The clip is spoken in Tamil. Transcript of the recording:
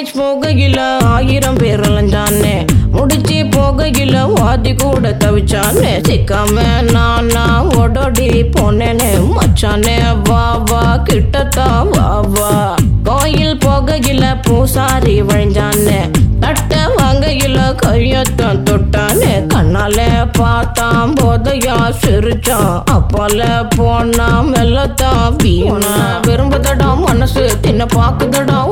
காலேஜ் போகையில ஆயிரம் பேர் அலைஞ்சானே முடிச்சு போகையில வாதி கூட தவிச்சானே சிக்காம நானா ஓடோடி போனேனே மச்சானே வா வா கிட்டத்தான் வா வா கோயில் போகையில பூசாரி வழிஞ்சானே தட்ட வாங்கையில கையத்தான் தொட்டானே கண்ணால பார்த்தான் போதையா சிரிச்சான் அப்பால போனா மெல்லத்தான் வீணா விரும்புதடா மனசு தின்ன பாக்குதடா